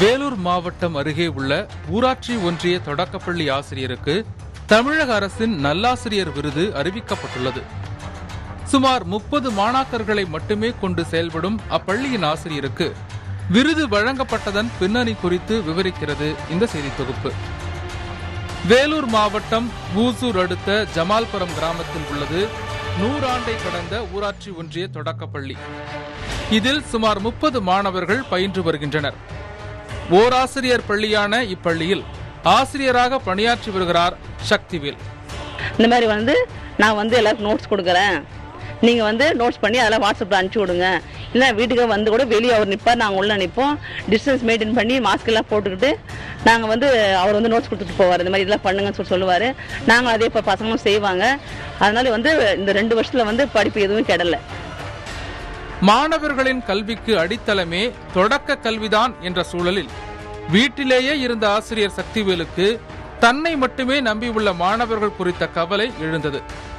வேலூர் மாவட்டம் அருகே உள்ள ஊராட்சி ஒன்றிய தொடக்கப்பள்ளி ஆசிரியருக்கு தமிழக அரசின் நல்லாசிரியர் விருது அறிவிக்கப்பட்டுள்ளது சுமார் முப்பது மாணாக்கர்களை மட்டுமே கொண்டு செயல்படும் அப்பள்ளியின் ஆசிரியருக்கு விருது வழங்கப்பட்டதன் பின்னணி குறித்து விவரிக்கிறது இந்த செய்தி தொகுப்பு வேலூர் மாவட்டம் ஊசூர் அடுத்த ஜமால்புரம் கிராமத்தில் உள்ளது நூறாண்டை கடந்த ஊராட்சி ஒன்றிய தொடக்கப்பள்ளி இதில் சுமார் முப்பது மாணவர்கள் பயின்று வருகின்றனர் ஓராசிரியர் பள்ளியான இப்பள்ளியில் ஆசிரியராக பணியாற்றி வருகிறார் சக்திவேல் இந்த மாதிரி வந்து நான் வந்து எல்லாருக்கும் நோட்ஸ் கொடுக்குறேன் நீங்கள் வந்து நோட்ஸ் பண்ணி அதெல்லாம் வாட்ஸ்அப்பில் அனுப்பிச்சி விடுங்க இல்லை வீட்டுக்கு வந்து கூட வெளியே அவர் நிற்பார் நாங்கள் உள்ளே நிற்போம் டிஸ்டன்ஸ் மெயின்டைன் பண்ணி மாஸ்க் எல்லாம் போட்டுக்கிட்டு நாங்கள் வந்து அவர் வந்து நோட்ஸ் கொடுத்துட்டு போவார் இந்த மாதிரி இதெல்லாம் பண்ணுங்கன்னு சொல்லி சொல்லுவார் நாங்கள் அதே இப்போ பசங்களும் செய்வாங்க அதனால வந்து இந்த ரெண்டு வருஷத்தில் வந்து படிப்பு எதுவும் கெடலை மாணவர்களின் கல்விக்கு அடித்தளமே தொடக்க கல்விதான் என்ற சூழலில் வீட்டிலேயே இருந்த ஆசிரியர் சக்திவேலுக்கு தன்னை மட்டுமே நம்பியுள்ள மாணவர்கள் குறித்த கவலை எழுந்தது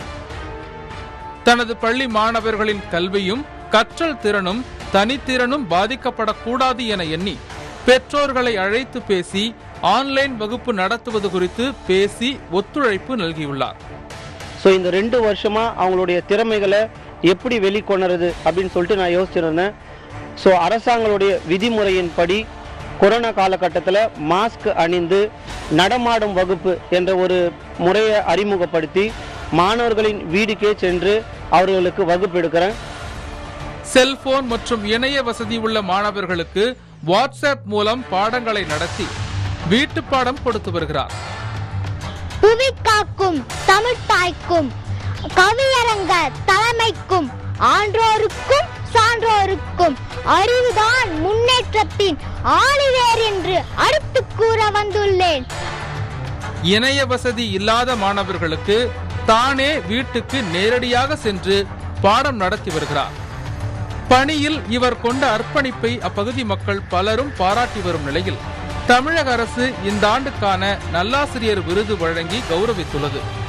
தனது பள்ளி மாணவர்களின் கல்வியும் கற்றல் திறனும் தனித்திறனும் பாதிக்கப்படக்கூடாது என எண்ணி பெற்றோர்களை அழைத்து பேசி ஆன்லைன் வகுப்பு நடத்துவது குறித்து பேசி ஒத்துழைப்பு நல்கியுள்ளார் ஸோ இந்த ரெண்டு வருஷமா அவங்களுடைய திறமைகளை எப்படி வெளிக்கொணருது அப்படின்னு சொல்லிட்டு நான் யோசிச்சிருந்தேன் ஸோ அரசாங்களுடைய விதிமுறையின்படி கொரோனா காலகட்டத்தில் மாஸ்க் அணிந்து நடமாடும் வகுப்பு என்ற ஒரு முறையை அறிமுகப்படுத்தி மாணவர்களின் வீடுக்கே சென்று அவர்களுக்கு வகுப்பு எடுக்கிறேன் செல்போன் மற்றும் இணைய வசதி உள்ள மாணவர்களுக்கு வாட்ஸ்அப் மூலம் பாடங்களை நடத்தி வீட்டு பாடம் கொடுத்து வருகிறார் புவி காக்கும் தமிழ் தாய்க்கும் கவியரங்க தலைமைக்கும் ஆன்றோருக்கும் சான்றோருக்கும் அறிவுதான் முன்னேற்றத்தின் ஆணிவேர் என்று அடுத்து கூற வந்துள்ளேன் இணைய வசதி இல்லாத மாணவர்களுக்கு தானே வீட்டுக்கு நேரடியாக சென்று பாடம் நடத்தி வருகிறார் பணியில் இவர் கொண்ட அர்ப்பணிப்பை அப்பகுதி மக்கள் பலரும் பாராட்டி வரும் நிலையில் தமிழக அரசு இந்த ஆண்டுக்கான நல்லாசிரியர் விருது வழங்கி கௌரவித்துள்ளது